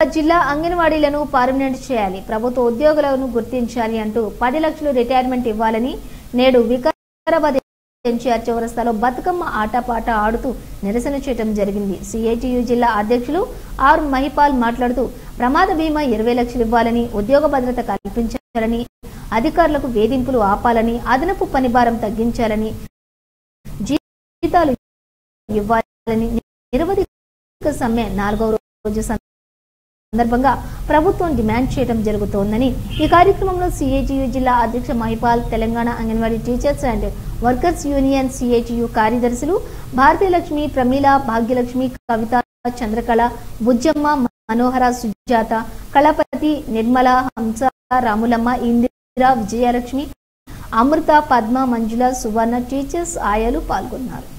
జిల్లా అంగన్వాడీలను పర్మనెంట్ చేయాలి ప్రభుత్వ ఉద్యోగులను గుర్తించాలి అంటూ పది లక్షలు రిటైర్మెంట్ ఇవ్వాలని నేడు వికారాబాద్ ఎన్టీఆర్ చౌరస్తాలో బతుకమ్మ ఆటపాట ఆడుతూ నిరసన చేయడం జరిగింది సిఐటియు జిల్లా అధ్యక్షులు ఆర్ మహిపాల్ మాట్లాడుతూ ప్రమాద బీమా ఇరవై లక్షలు ఇవ్వాలని ఉద్యోగ భద్రత కల్పించాలని అధికారులకు వేధింపులు ఆపాలని అదనపు పనిభారం తగ్గించాలని జీతాలు ఇవ్వాలని నిరవధిక సమ్మె నాలుగవ రోజు సందర్భంగా ప్రభుత్వం డిమాండ్ చేయడం జరుగుతోందని ఈ కార్యక్రమంలో సిఐటియు జిల్లా అధ్యక్ష Mahipal Telangana Anganwadi teachers and workers union CITU కార్యదర్శులు భారతీయలక్ష్మి ప్రమీల భాగ్యలక్ష్మి కవిత చంద్రకళ బుజ్జమ్మ మనోహర సుజాత కళపతి నిర్మల హంస రాములమ్మ ఇందిర విజయలక్ష్మి అమృత పద్మ మంజుల సువర్ణ టీచర్స్ ఆయాలు పాల్గొన్నారు